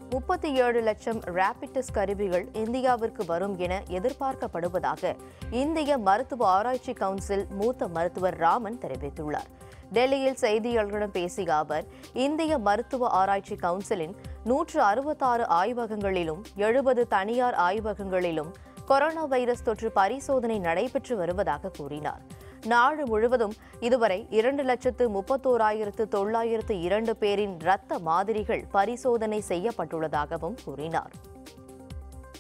முப்பத்தி ஏழு லட்சம் ரேபிட் டெஸ்ட் கருவிகள் இந்தியாவிற்கு வரும் என எதிர்பார்க்கப்படுவதாக இந்திய மருத்துவ ஆராய்ச்சி கவுன்சில் மூத்த மருத்துவர் ராமன் தெரிவித்துள்ளார் டெல்லியில் செய்தியாளர்களிடம் பேசிய அவர் இந்திய மருத்துவ ஆராய்ச்சி கவுன்சிலின் நூற்று அறுபத்தாறு ஆய்வகங்களிலும் எழுபது தனியார் ஆய்வகங்களிலும் கொரோனா வைரஸ் தொற்று பரிசோதனை நடைபெற்று வருவதாக கூறினார் நாடு முழுவதும் இதுவரை இரண்டு லட்சத்து முப்பத்தோராயிரத்து தொள்ளாயிரத்து இரண்டு பேரின் இரத்த மாதிரிகள் பரிசோதனை செய்யப்பட்டுள்ளதாகவும் கூறினார்